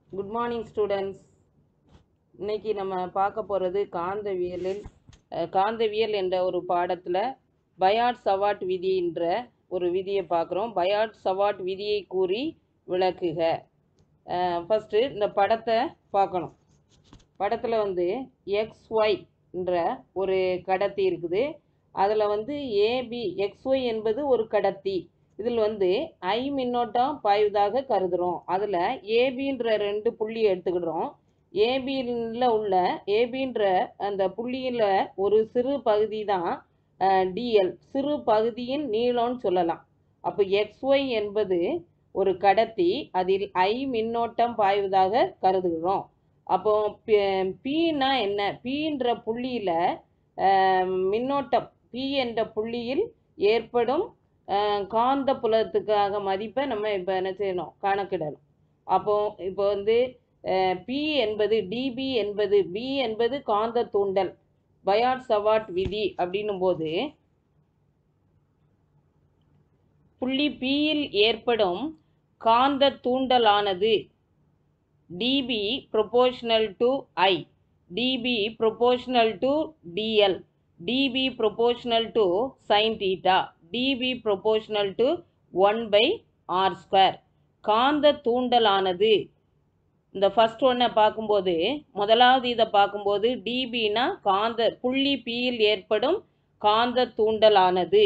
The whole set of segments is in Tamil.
குட் மார்னிங் ஸ்டூடெண்ட்ஸ் இன்னைக்கு நம்ம பார்க்க போகிறது காந்தவியலில் அஹ், காந்தவியல் என்ற ஒரு பாடத்தில் பயாட் சவாட் விதின்ற ஒரு விதியை பார்க்குறோம் பயாட் சவாட் விதியை கூறி விளக்குக ஃபஸ்ட்டு இந்த படத்தை பார்க்கணும் படத்தில் வந்து எக்ஸ்ஒய்ன்ற ஒரு கடத்தி இருக்குது அதில் வந்து ஏபி எக்ஸ்ஒய் என்பது ஒரு கடத்தி இதில் வந்து ஐ மின்னோட்டம் பாய்வதாக கருதுகிறோம் அதில் ஏபின்ற ரெண்டு புள்ளி எடுத்துக்கிடுறோம் ஏபியில் உள்ள ஏபின்ற அந்த புள்ளியில் ஒரு சிறு பகுதி தான் டிஎல் சிறு பகுதியின் நீளம்னு சொல்லலாம் அப்போ எக்ஸ்ஒய் என்பது ஒரு கடத்தி அதில் ஐ மின்னோட்டம் பாய்வதாக கருதுகிறோம் அப்போ பீனா என்ன பீன்ற புள்ளியில் மின்னோட்டம் பி என்ற புள்ளியில் ஏற்படும் அஹ், காந்த புலத்துக்காக மதிப்பை நம்ம இப்போ என்ன செய்யணும் கணக்கிடணும் அப்போ இப்போ வந்து பி என்பது டிபி என்பது பி என்பது காந்த தூண்டல் பயாட் சவாட் விதி அப்படின்னும் போது புள்ளி பியில் ஏற்படும் காந்த தூண்டலானது dB proportional to I dB proportional to dl dB proportional to sine theta dB proportional to one by r square காந்த தூண்டலானது இந்த ஃபர்ஸ்ட் ஒன்றை பார்க்கும்போது முதலாவது இதை பார்க்கும்போது டிபினா காந்த புள்ளி பியில் ஏற்படும் காந்த தூண்டலானது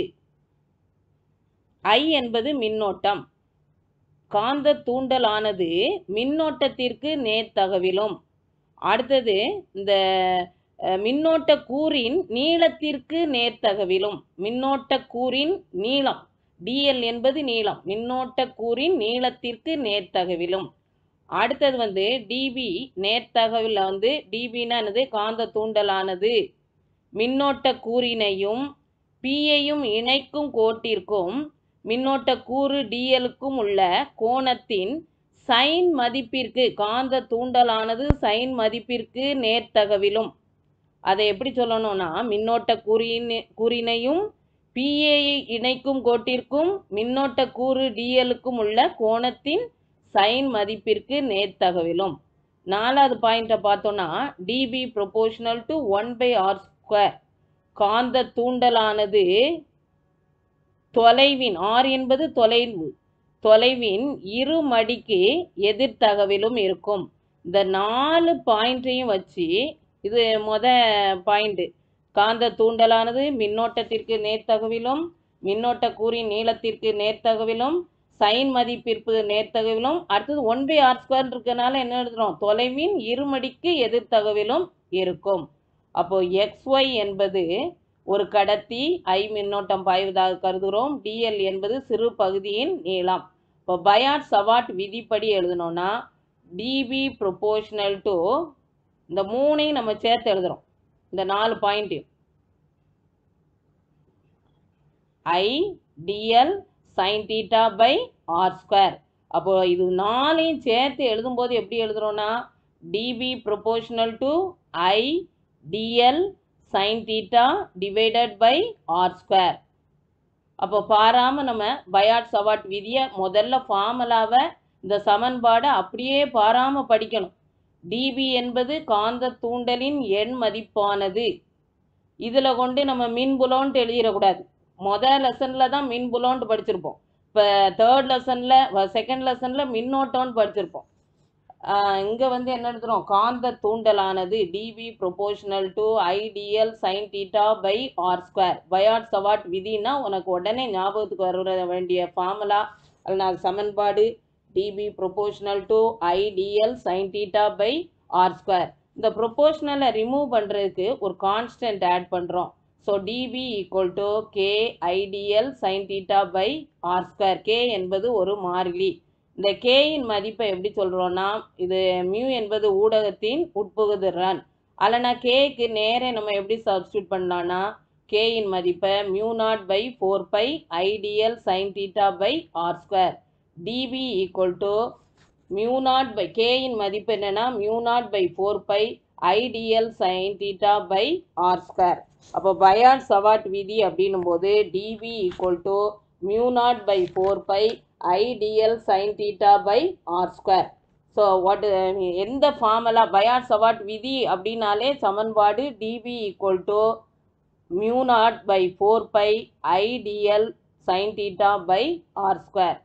ஐ என்பது மின்னோட்டம் காந்த தூண்டலானது மின்னோட்டத்திற்கு நேர்த்தகவிலும் அடுத்தது இந்த அஹ், மின்னோட்ட கூறின் நீளத்திற்கு நேர்த்தகவிலும் மின்னோட்ட கூறின் நீளம் டிஎல் என்பது நீளம் மின்னோட்ட கூறின் நீளத்திற்கு நேர்த்தகவிலும் அடுத்தது வந்து டிபி நேர்த்தகவில் வந்து டிபின்னா என்னது காந்த தூண்டலானது மின்னோட்ட கூறினையும் பியையும் இணைக்கும் கோட்டிற்கும் மின்னோட்ட கூறு டிஎலுக்கும் உள்ள கோணத்தின் சைன் மதிப்பிற்கு காந்த தூண்டலானது சைன் மதிப்பிற்கு நேர்த்தகவிலும் அதை எப்படி சொல்லணும்னா மின்னோட்ட கூறின் கூறினையும் பிஏயை இணைக்கும் கோட்டிற்கும் மின்னோட்ட கூறு டிஎலுக்கும் உள்ள கோணத்தின் சைன் மதிப்பிற்கு நேர்த்தகவிலும் நாலாவது பாயிண்ட்டை பார்த்தோன்னா dB proportional to one by r square காந்த தூண்டலானது தொலைவின் ஆர் என்பது தொலைவு தொலைவின் இரு மடிக்கு எதிர்த்தகவிலும் இருக்கும் இந்த நாலு பாயிண்ட்டையும் வச்சு இது மொத பாயிண்ட்டு காந்த தூண்டலானது மின்னோட்டத்திற்கு நேர்த்தகவிலும் மின்னோட்ட கூறின் நீளத்திற்கு நேர்த்தகவிலும் சைன் மதிப்பிற்கு நேர்த்தகவிலும் அடுத்தது ஒன் பை ஆர் ஸ்கொயர் இருக்கனால என்ன எழுதுறோம் தொலைவின் இருமடிக்கு எதிர்த்தகவிலும் இருக்கும் அப்போ எக்ஸ்ஒய் என்பது ஒரு கடத்தி ஐ மின்னோட்டம் பாய்வதாக கருதுகிறோம் டிஎல் என்பது சிறு பகுதியின் நீளம் இப்போ பயாட் சவாட் விதிப்படி எழுதணும்னா டிபி ப்ரொபோஷனல் டு இந்த மூணையும் நம்ம சேர்த்து எழுதுறோம் இந்த நாலு பாயிண்ட்டையும் I dl sine theta by r square அப்போ இது நாலையும் சேர்த்து எழுதும்போது எப்படி எழுதுறோம்னா dB proportional to I dl sine theta divided by r square அப்போ பாராமல் நம்ம பயாட் சவாட் விதியை முதல்ல ஃபார்முலாவை இந்த சமன்பாடை அப்படியே பாராமல் படிக்கணும் டிபி என்பது காந்த தூண்டலின் எண் மதிப்பானது இதில் கொண்டு நம்ம மின்புலோன்ட்டு எழுதிடக்கூடாது மொதல் லெசனில் தான் மின்புலோன்ட்டு படிச்சிருப்போம் இப்போ தேர்ட் லெசனில் செகண்ட் லெசனில் மின்னோட்டம்னு படிச்சிருப்போம் இங்கே வந்து என்ன எழுதுறோம் காந்த தூண்டலானது dB proportional to I dl sine theta by r square Biot Savart விதினா உனக்கு உடனே ஞாபகத்துக்கு வர வேண்டிய ஃபார்முலா அல்ல சமன்பாடு dB proportional to I dl sine theta by r square இந்த ப்ரொபோஷனலை ரிமூவ் பண்ணுறதுக்கு ஒரு கான்ஸ்டன்ட் ஆட் பண்ணுறோம் so dB equal to k I dl sine theta by r square k என்பது ஒரு மாறிலி இந்த கேயின் மதிப்பை எப்படி சொல்கிறோன்னா இது மியூ என்பது ஊடகத்தின் உட்புகுதிறன் அல்லனா கேக்கு நேரே நம்ம எப்படி சப்ஸ்டியூட் பண்ணலான்னா கேயின் மதிப்பை mu naught by four pi I dl sine theta by r square dB equal to mu naught by கேயின் மதிப்பு என்னன்னா mu naught by four pi I dl sine theta by r square அப்போ பயாட் சவாட் விதி அப்படின்னும் போது dB equal to mu naught by four pi I dl sine theta by r square so what எந்த ஃபார்முலா பயாட் சவாட் விதி அப்படின்னாலே சமன்பாடு dB equal to mu naught by four pi I dl sine theta by r square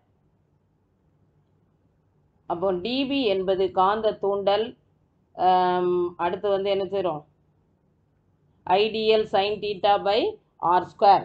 அப்போ டிபி என்பது காந்த தூண்டல் ஆம், அடுத்து வந்து என்ன செய்கிறோம் I dl sine theta by r square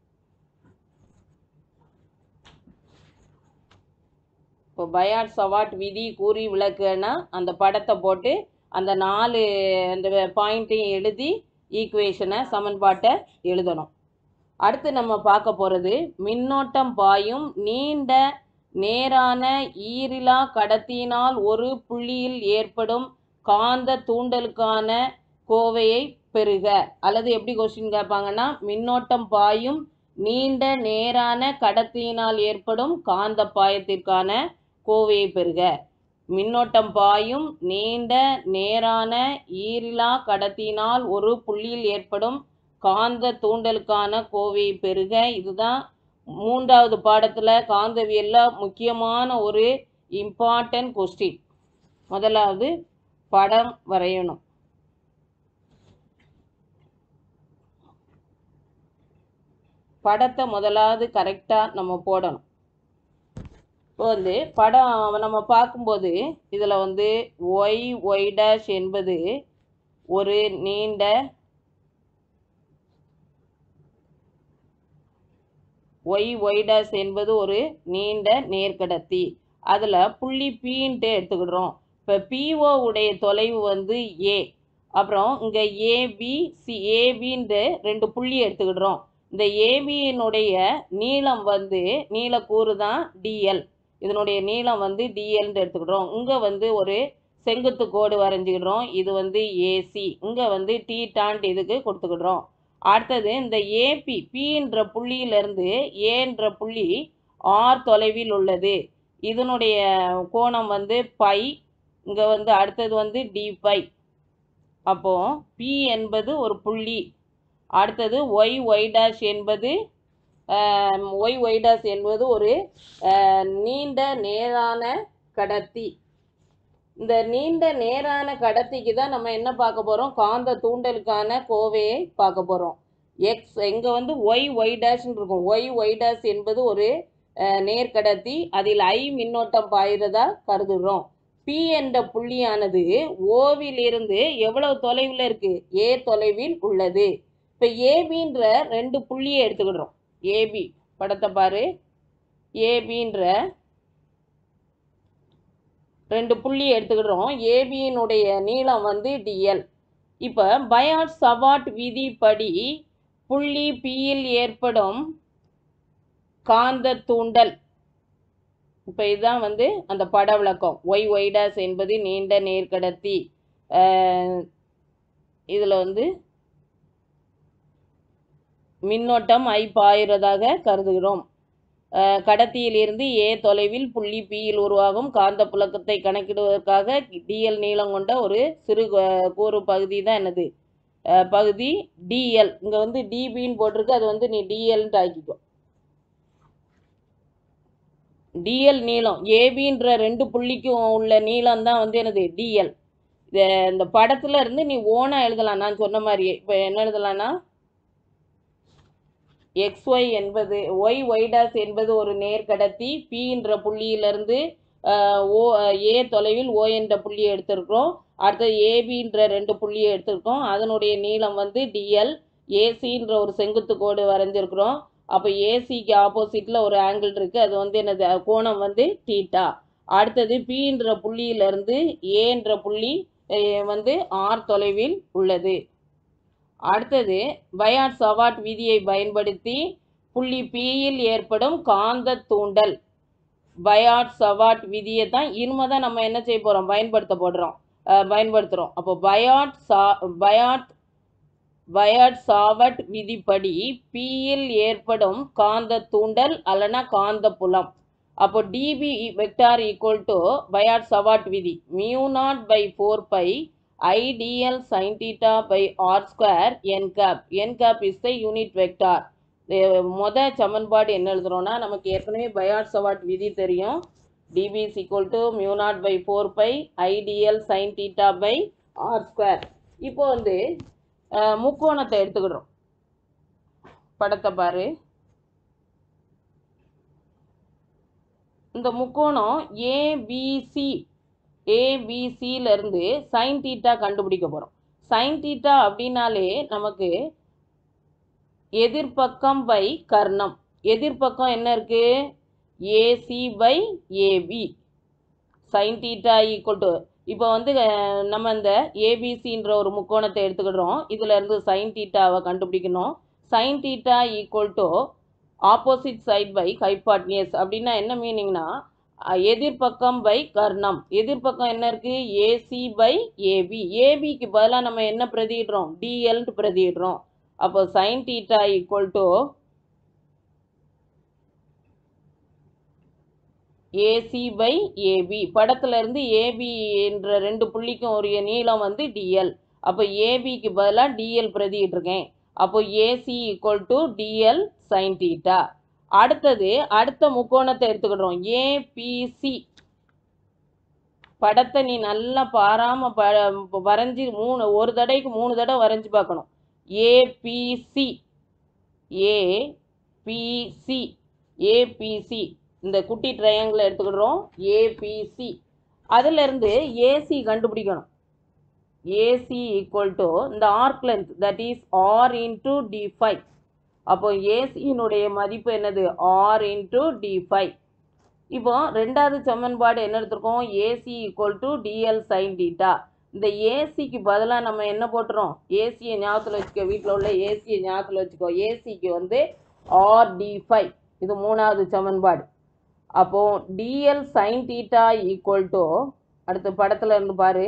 இப்போ பயாட் சவாட் விதி கூறி விளக்குன்னா அந்த படத்தை போட்டு அந்த நாலு அந்த பாயிண்ட்டையும் எழுதி ஈக்குவேஷனை சமன்பாட்டை எழுதணும் அடுத்து நம்ம பார்க்க போகிறது மின்னோட்டம் பாயும் நீண்ட நேரான ஈரிலா கடத்தியினால் ஒரு புள்ளியில் ஏற்படும் காந்த தூண்டலுக்கான கோவையை பெறுக அல்லது எப்படி கொஸ்டின் கேட்பாங்கன்னா மின்னோட்டம் பாயும் நீண்ட நேரான கடத்தியினால் ஏற்படும் காந்த பாயத்திற்கான கோவையை பெறுக மின்னோட்டம் பாயும் நீண்ட நேரான ஈரிலா கடத்தியினால் ஒரு புள்ளியில் ஏற்படும் காந்த தூண்டலுக்கான கோவையை பெறுக இதுதான் மூன்றாவது பாடத்தில் காந்தவியலில் முக்கியமான ஒரு இம்பார்ட்டன்ட் கொஸ்டின் முதலாவது படம் வரையணும் படத்தை முதலாவது கரெக்டாக நம்ம போடணும் இப்போ வந்து படம் நம்ம பார்க்கும்போது இதில் வந்து ஒய் ஒய் டேஷ் என்பது ஒரு நீண்ட ஒய் ஒய் டேஷ் என்பது ஒரு நீண்ட நேர்கடத்தி அதில் புள்ளி பீன்ட்டு எடுத்துக்கிடுறோம் இப்போ பிஓ உடைய தொலைவு வந்து ஏ அப்புறம் இங்கே ஏபி சி ஏபின்ற ரெண்டு புள்ளி எடுத்துக்கிடுறோம் இந்த ஏபியினுடைய நீளம் வந்து நீளக்கூறு தான் டிஎல் இதனுடைய நீளம் வந்து டிஎல்னு எடுத்துக்கிடுறோம் இங்கே வந்து ஒரு செங்குத்து கோடு வரைஞ்சிக்கிடுறோம் இது வந்து ஏசி இங்கே வந்து டி டாண்ட் இதுக்கு கொடுத்துக்கிடுறோம் அடுத்தது இந்த ஏபி பின்ற புள்ளியிலிருந்து ஏன்ற புள்ளி ஆர் தொலைவில் உள்ளது இதனுடைய கோணம் வந்து பை இங்கே வந்து அடுத்தது வந்து டி பை அப்போ பி என்பது ஒரு புள்ளி அடுத்தது ஒய் ஒய் டேஷ் என்பது ஒய் ஒய் டேஷ் என்பது ஒரு ஆஹ், நீண்ட நேரான கடத்தி இந்த நீண்ட நேரான கடத்திக்கு தான் நம்ம என்ன பார்க்க போகிறோம் காந்த தூண்டலுக்கான கோவையை பார்க்க போகிறோம் எக்ஸ் இங்கே வந்து ஒய் ஒய் டேஷ்னு இருக்கும் ஒய் ஒய் டேஷ் என்பது ஒரு அஹ், நேர்கடத்தி அதில் ஐ மின்னோட்டம் பாய்கிறதா கருதுகிறோம் பி என்ற புள்ளியானது ஓவிலிருந்து எவ்வளவு தொலைவில் இருக்கு ஏ தொலைவில் உள்ளது இப்போ ஏபின்ற ரெண்டு புள்ளியை எடுத்துக்கிடுறோம் ஏபி படத்தை பாரு ஏபின்ற ரெண்டு புள்ளி எடுத்துக்கிடுறோம் ஏபியினுடைய நீளம் வந்து டிஎல் இப்போ பயாட் சவாட் விதிப்படி புள்ளி பியில் ஏற்படும் காந்த தூண்டல் இப்போ இதுதான் வந்து அந்த பட விளக்கம் ஒய் ஒய்டாஸ் என்பது நீண்ட நேர்கடத்தி இதில் வந்து மின்னோட்டம் ஐ பாயிறதாக கருதுகிறோம் அஹ் கடத்தியிலிருந்து ஏ தொலைவில் புள்ளி பியில் உருவாகும் காந்த புழக்கத்தை கணக்கிடுவதற்காக டிஎல் நீளம் கொண்ட ஒரு சிறு கு- கூறு பகுதி தான் என்னது அஹ் பகுதி டிஎல் இங்கே வந்து டிபின்னு போட்டிருக்கு அது வந்து நீ டிஎல்ன்ட்டு ஆக்கிக்கோ டிஎல் நீளம் ஏபின்ற ரெண்டு புள்ளிக்கும் உள்ள நீளம் தான் வந்து என்னது டிஎல் இந்த படத்துல இருந்து நீ ஓனா எழுதலாம் நான் சொன்ன மாதிரியே இப்போ என்ன எழுதலாம்னா XY என்பது ஒய் ஒய்டாஸ் என்பது ஒரு நேர்கடத்தி P என்ற புள்ளியிலிருந்து அஹ், ஓ ஏ தொலைவில் ஓ என்ற புள்ளியை எடுத்திருக்கிறோம் அடுத்தது ஏபின்ற ரெண்டு புள்ளியை எடுத்திருக்கோம் அதனுடைய நீளம் வந்து டிஎல் ஏசின்ற ஒரு செங்குத்து கோடு வரைஞ்சிருக்கிறோம் அப்போ ஏசிக்கு ஆப்போசிட்டில் ஒரு ஆங்கிள் இருக்குது அது வந்து என்னது அஹ், கோணம் வந்து தீட்டா அடுத்தது பின்ற புள்ளியிலிருந்து ஏன்ற புள்ளி அஹ், வந்து ஆர் தொலைவில் உள்ளது அடுத்தது பயாட் சவாட் விதியை பயன்படுத்தி புள்ளி பியில் ஏற்படும் காந்த தூண்டல் பயாட் சவாட் விதியை தான் இனிமே தான் நம்ம என்ன செய்ய போகிறோம் பயன்படுத்த போடுறோம் அஹ் பயன்படுத்துகிறோம் அப்போ பயாட் சா பயாட் பயாட் சாவட் விதிப்படி பியில் ஏற்படும் காந்த தூண்டல் அல்லனா காந்த புலம் அப்போ dB vector equal to Biot Savart விதி mu naught by four pi I dl sine theta by r square n cap n cap is the unit vector மொத சமன்பாடு என்ன எழுதுறோம்னா நமக்கு ஏற்கனவே பயாட் சவாட் விதி தெரியும் dB is equal to mu naught by four pi I dl sine theta by r square இப்போ வந்து அஹ், முக்கோணத்தை எடுத்துக்கிடுறோம் படத்தை பாரு இந்த முக்கோணம் ஏபிசி ஏபிசியிலேருந்து சைன் தீட்டா கண்டுபிடிக்க போகிறோம் சைன் தீட்டா அப்படின்னாலே நமக்கு எதிர்பக்கம் பை கர்ணம் எதிர்பக்கம் என்ன இருக்கு AC by AB sine theta equal to இப்போ வந்து அஹ், நம்ம இந்த ஏபிசின்ற ஒரு முக்கோணத்தை எடுத்துக்கிடுறோம் இதுல இருந்து சைன் தீட்டாவை கண்டுபிடிக்கணும் sine theta equal to opposite side by hypotenuse அப்படின்னா என்ன மீனிங்னா எதிர்பக்கம் பை கர்ணம் எதிர்பக்கம் என்ன இருக்கு ஏசி பை ஏபி ஏபிக்கு பதிலாக நம்ம என்ன பிரதியிடுறோம் டிஎல்னு பிரதியிடுறோம் அப்போ sine theta equal to AC by AB படத்துல இருந்து ஏபி என்ற ரெண்டு புள்ளிக்கும் உரிய நீளம் வந்து டிஎல் அப்போ ஏபிக்கு பதிலாக டிஎல் பிரதியிட்டிருக்கேன் அப்போ AC equal to dl sine theta அடுத்தது அடுத்த முக்கோணத்தை எடுத்துக்கிடுறோம் ஏபிசி படத்தை நீ நல்லா பாராம ப வரைஞ்சி மூணு ஒரு தடவைக்கு மூணு தடவை வரைஞ்சி பார்க்கணும் ஏபிசி ஏபிசி ஏபிசி இந்த குட்டி ட்ரையாங்கிள் எடுத்துக்கிடுறோம் ஏபிசி அதிலிருந்து ஏசி கண்டுபிடிக்கணும் ஏசி ஈக்குவல் டு இந்த arc length that is r into d phi அப்போ ஏசியினுடைய மதிப்பு என்னது ஆர் இன்டூ டி ஃபைவ் இப்போ ரெண்டாவது சமன்பாடு என்ன எடுத்திருக்கோம் AC equal to dl sine theta இந்த ஏசிக்கு பதிலாக நம்ம என்ன போட்டுறோம் ஏசியை ஞாபகத்தில் வச்சுக்கோ வீட்டில் உள்ள ஏசியை ஞாபகத்தில் வச்சுக்கோ ஏசிக்கு வந்து ஆர் டி ஃபைவ் இது மூணாவது சமன்பாடு அப்போ dl sine theta equal to அடுத்த படத்துல இருந்து பாரு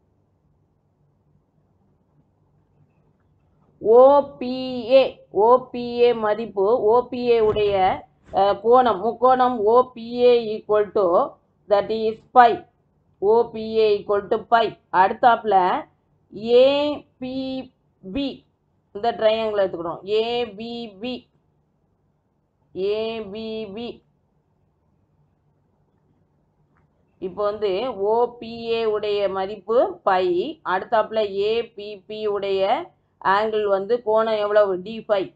ஓபிஏ ஓபிஏ மதிப்பு ஓபிஏ உடைய அஹ், கோணம் முக்கோணம் OPA equal to that is phi OPA equal to phi அடுத்தாப்புல ஏபிபி இந்த ட்ரையாங்கிள் எடுத்துக்கிறோம் ஏபிபி ஏபிபி இப்போ வந்து ஓபிஏ உடைய மதிப்பு பை அடுத்தாப்புல ஏபிபி உடைய ஆங்கிள் வந்து கோணம் எவ்வளவு டி ஃபைவ்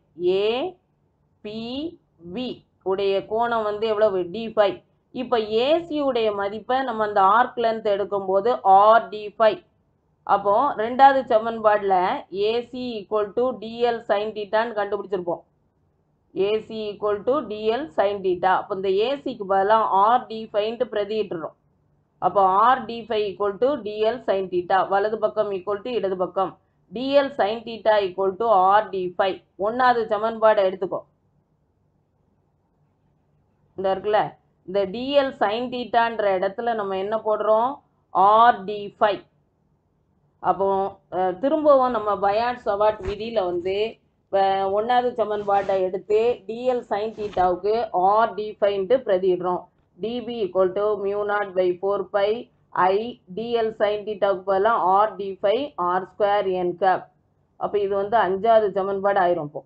ஏபிபி உடைய கோணம் வந்து எவ்வளவு டி ஃபைவ் இப்போ ஏசி உடைய மதிப்பை நம்ம அந்த ஆர்க் லென்த் எடுக்கும்போது ஆர் டி ஃபைவ் அப்போ ரெண்டாவது சமன்பாடில் AC equal to dl sine டீட்டான்னு கண்டுபிடிச்சிருப்போம் AC equal to dl sine theta அப்போ இந்த ஏசிக்கு பதிலாக ஆர் டி ஃபைன்ட்டு பிரதியிட்டுறோம் அப்போ r d phi equal to dl sine theta வலது பக்கம் ஈக்குவல் டு இடது பக்கம் dl sine theta equal to r d phi ஒன்றாவது சமன்பாடை எடுத்துக்கோ இந்த இருக்குல்ல இந்த டிஎல் சைன் டீட்டான்ற இடத்துல நம்ம என்ன போடுறோம் ஆர் டி ஃபைவ் அப்போ அஹ், திரும்பவும் நம்ம பயாட் சவாட் விதியில் வந்து ஒன்றாவது சமன்பாட்டை எடுத்து டிஎல் சைன் தீட்டாவுக்கு ஆர் டி ஃபைன்ட்டு பிரதிடுறோம் dB equal to mu naught by four pi I dl sine தீட்டாவுக்கு பதிலாக r d phi r square n cap அப்போ இது வந்து அஞ்சாவது சமன்பாடு ஆயிரும் இப்போ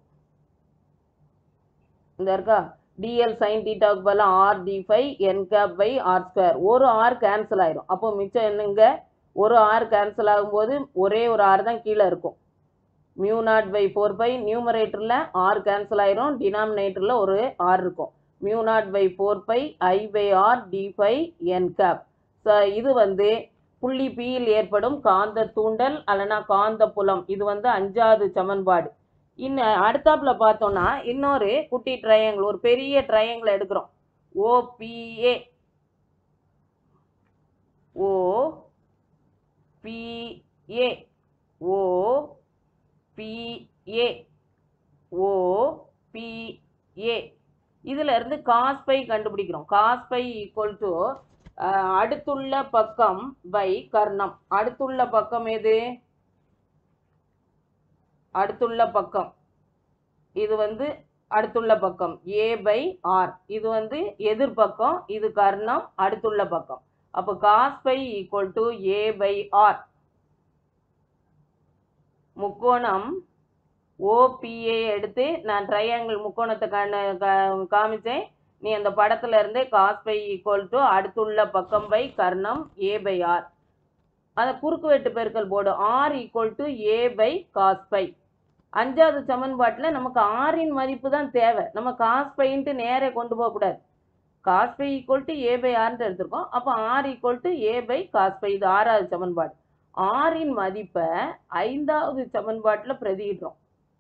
இந்த இருக்கா டிஎல் சைன் தீட்டாவுக்கு பதிலாக r d phi n cap by r square ஒரு ஆர் கேன்சல் ஆயிரும் அப்போ மிச்சம் என்னங்க ஒரு ஆர் கேன்சல் ஆகும்போது ஒரே ஒரு ஆர் தான் கீழே இருக்கும் mu naught by four pi நியூமரேட்டரில் ஆர் கேன்சல் ஆயிரும் டினாமினேட்டரில் ஒரு ஆர் இருக்கும் mu naught by four pi I by r d phi n cap so இது வந்து புள்ளி பியில் ஏற்படும் காந்த தூண்டல் அல்லனா காந்த புலம் இது வந்து அஞ்சாவது சமன்பாடு இன்னும் அடுத்தாப்புல பார்த்தோம்னா இன்னொரு குட்டி ட்ரையாங்கிள் ஒரு பெரிய ட்ரையாங்கிள் எடுக்கிறோம் OPA O PA O PA O PA இதுல இருந்து காஸ் பை கண்டுபிடிக்கிறோம் காஸ் பை ஈக்குவல் டு அடுத்துள்ள பக்கம் பை கர்ணம் அடுத்துள்ள பக்கம் எது அடுத்துள்ள பக்கம் இது வந்து அடுத்துள்ள பக்கம் ஏ பை ஆர் இது வந்து எதிர்பக்கம் இது கர்ணம் அடுத்துள்ள பக்கம் அப்போ cos phi equal to a by r முக்கோணம் ஓபிஏ எடுத்து நான் ட்ரையாங்கிள் முக்கோணத்தை கண்ண கா- காமிச்சேன் நீ அந்த படத்துல இருந்தே காஸ் பை ஈக்குவல் டு அடுத்துள்ள பக்கம் பை கர்ணம் ஏ பை ஆர் அந்த குறுக்கு வெட்டு பெருக்கல் board r equal to a by cos phi அஞ்சாவது சமன்பாட்டில் நமக்கு ஆரின் மதிப்பு தான் தேவை நம்ம காஸ் பைன்ட்டு நேரே கொண்டு போகக்கூடாது cos phi equal to a by ஆர்ன்ட்டு எடுத்திருக்கோம் அப்போ r equal to a by cos phi இது ஆறாவது சமன்பாடு ஆரின் மதிப்பை ஐந்தாவது சமன்பாட்டில் பிரதியிடுறோம்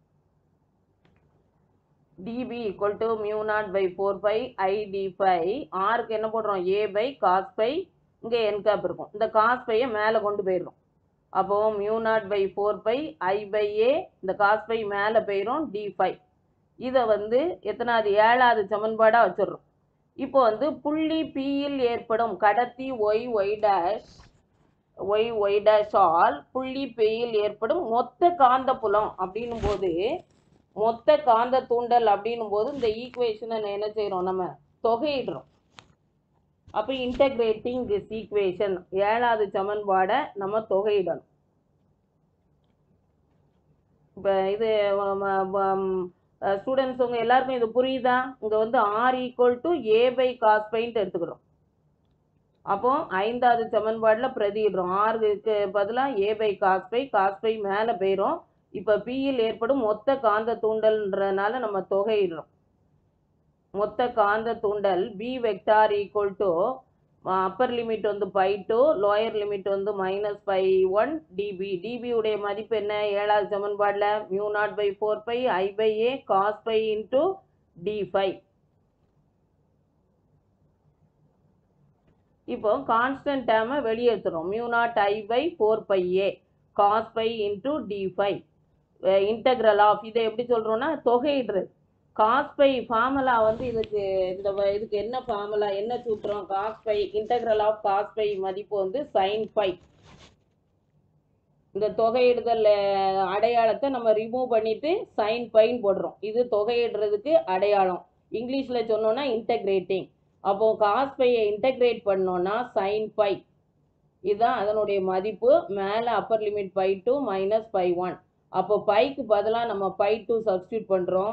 dB equal to mu naught by four pi I d phi ஆருக்கு என்ன போடுறோம் ஏ பை காஸ் பை இங்கே என் கேப் இருக்கும் இந்த காஸ் பையை மேலே கொண்டு போயிடுறோம் அப்போ mu naught by four pi I by a இந்த காஸ் பை மேலே போயிடும் டி ஃபைவ் இதை வந்து எத்தனாவது ஏழாவது சமன்பாடாக வச்சிடுறோம் இப்போ வந்து புள்ளி பியில் ஏற்படும் கடத்தி Y Y dash Y Y dash ஆல் புள்ளி பியில் ஏற்படும் மொத்த காந்தப்புலம் அப்படின்னும் போது மொத்த காந்த தூண்டல் அப்படின்னும் போது இந்த ஈக்குவேஷனை என்ன செய்கிறோம் நம்ம தொகையிடுறோம் அப்போ இன்டகிரேட்டிங் திஸ் ஈக்குவேஷன் ஏழாவது சமன்பாடை நம்ம தொகையிடணும் இப்போ இது ஸ்டூடெண்ட்ஸ் உங்கள் எல்லாருக்கும் இது புரியுதா இங்கே வந்து r equal to a by cos பைன்ட்டு எடுத்துக்கிறோம் அப்போ ஐந்தாவது சமன்பாடில் பிரதியிடுறோம் ஆறுக்கு பதிலாக a by cos phi cos phi மேலே போயிடும் இப்போ பியில் ஏற்படும் மொத்த காந்த தூண்டல்ன்றனால நம்ம தொகையிடுறோம் மொத்த காந்த தூண்டல் B vector equal to upper limit வந்து பை டூ லோயர் லிமிட் வந்து minus phi one dB dB உடைய மதிப்பு என்ன ஏழாவது சமன்பாடில் mu naught by four pi I by a cos phi into d phi இப்போ கான்ஸ்டன்ட் டேர்மை வெளியேற்றுறோம் mu naught I by four pi a cos phi into d phi integral of இதை எப்படி சொல்கிறோன்னா தொகையிடுறது காஸ் பை ஃபார்முலா வந்து இதுக்கு இந்த வ- இதுக்கு என்ன ஃபார்முலா என்ன சூத்திரம் cos phi integral of cos phi மதிப்பு வந்து சைன் பை இந்த தொகையிடுதல் அஹ், அடையாளத்தை நம்ம ரிமூவ் பண்ணிட்டு சைன் பைன்னு போடுறோம் இது தொகையிடுறதுக்கு அடையாளம் இங்கிலீஷில் சொன்னோன்னா இன்டகிரேட்டிங் அப்போ காஸ் பையை இன்டகிரேட் பண்ணோன்னா சைன் பை இதுதான் அதனுடைய மதிப்பு மேலே upper limit phi two minus phi one அப்போ பைக்கு பதிலாக நம்ம பை டூ சப்ஸ்டியூட் பண்ணுறோம்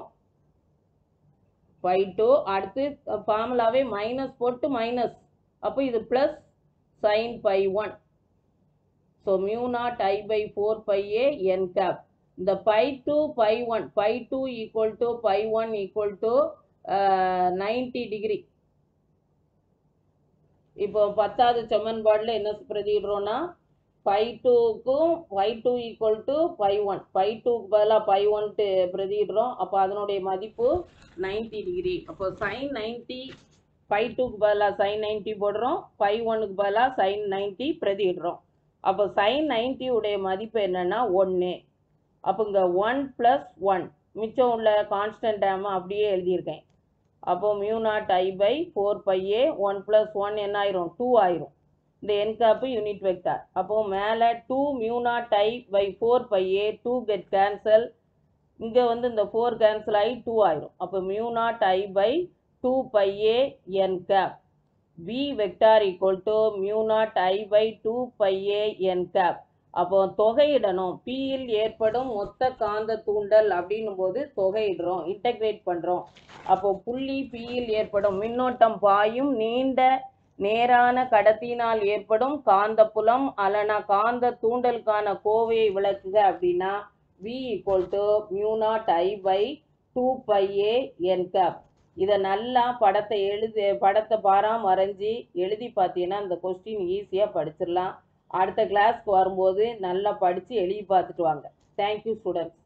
பை டூ அடுத்து ஃபார்முலாவே மைனஸ் போட்டு மைனஸ் அப்போ இது plus sine phi one so mu naught I by four pi a n cap இந்த phi two phi one phi two equal to phi one equal to ninety degree இப்போ பத்தாவது சமன்பாடில் என்ன பிரதியிடுறோன்னா பை டூக்கும் phi two equal to phi one by டூக்கு பதிலாக பை ஒன்ட்டு பிரதியிடுறோம் அப்போ அதனுடைய மதிப்பு நைன்டி டிகிரி அப்போ சைன் நைன்டி பை டூக்கு பதிலாக சைன் நைன்டி போடுறோம் பை ஒன்னுக்கு பதிலாக சைன் நைன்டி பிரதியிடுறோம் அப்போ சைன் நைன்டி உடைய மதிப்பு என்னன்னா ஒன்று அப்போ இங்கே ஒன் ப்ளஸ் ஒன் மிச்சம் உள்ள கான்ஸ்டன்ட் டேம் அப்படியே எழுதியிருக்கேன் அப்போ mu naught I by four pi a one plus one என்ன ஆயிரும் டூ ஆயிரும் இந்த என் காப்பு யூனிட் வெக்டார் அப்போ மேலே two mu naught I by four pi a two get cancel இங்கே வந்து இந்த ஃபோர் கேன்சல் ஆகி டூ ஆயிரும் அப்போ mu naught I by two pi a n cap B vector equal to mu naught I by two pi a n cap அப்போ தொகையிடணும் பியில் ஏற்படும் மொத்த காந்த தூண்டல் அப்படின்னும் போது தொகையிடுறோம் இன்டகிரேட் பண்ணுறோம் அப்போ புள்ளி பியில் ஏற்படும் மின்னோட்டம் பாயும் நீண்ட நேரான கடத்தினால் ஏற்படும் காந்தப்புலம் அல்லனா காந்த தூண்டலுக்கான கோவையை விளக்குக அப்படின்னா V equal to mu naught I by two pi a n cap இதை நல்லா படத்தை எழுதி படத்தை பாராம வரைஞ்சி எழுதி பார்த்தீங்கன்னா இந்த கொஸ்டின் ஈஸியாக படிச்சிடலாம் அடுத்த கிளாஸ்க்கு வரும்போது நல்லா படித்து எழுதி பார்த்துட்டு வாங்க தேங்க்யூ ஸ்டூடெண்ட்ஸ்